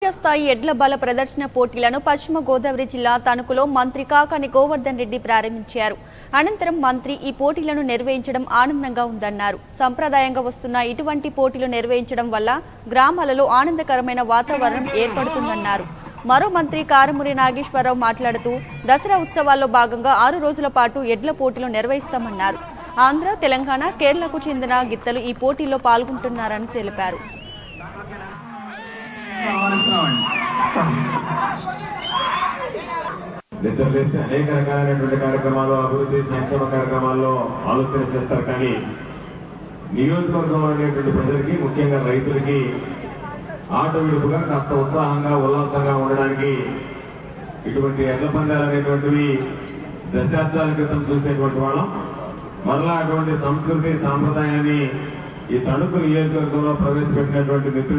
స్థాయి ఎడ్ల బల ప్రదర్శన పోటీలను పశ్చిమ గోదావరి జిల్లా తణుకులో మంత్రి కాకాని గోవర్ధన్ రెడ్డి ప్రారంభించారు అనంతరం మంత్రి ఈ పోటీలను నిర్వహించడం ఆనందంగా ఉందన్నారు సంప్రదాయంగా వస్తున్న ఇటువంటి పోటీలు నిర్వహించడం వల్ల గ్రామాలలో ఆనందకరమైన వాతావరణం ఏర్పడుతుందన్నారు మరో మంత్రి కారమూరి నాగేశ్వరరావు మాట్లాడుతూ దసరా ఉత్సవాల్లో భాగంగా ఆరు రోజుల పాటు ఎడ్ల పోటీలు నిర్వహిస్తామన్నారు ఆంధ్ర తెలంగాణ కేరళకు చెందిన గిత్తలు ఈ పోటీల్లో పాల్గొంటున్నారని తెలిపారు నిద్ర లేస్తే అనేక రకాలైనటువంటి కార్యక్రమాలు అభివృద్ధి సంక్షేమ కార్యక్రమాల్లో ఆలోచన చేస్తారు కానీ నియోజకవర్గం అనేటువంటి ప్రజలకి ముఖ్యంగా రైతులకి ఆట విడుపుగా కాస్త ఉత్సాహంగా ఉల్లాసంగా ఉండడానికి ఇటువంటి ఎడ్ల పందాలు అనేటువంటివి దశాబ్దాల క్రితం చూసేటువంటి వాళ్ళం మరలా అటువంటి సంస్కృతి సాంప్రదాయాన్ని ఈ తణుకు నియోజకవర్గంలో ప్రవేశపెట్టినటువంటి మిత్రులు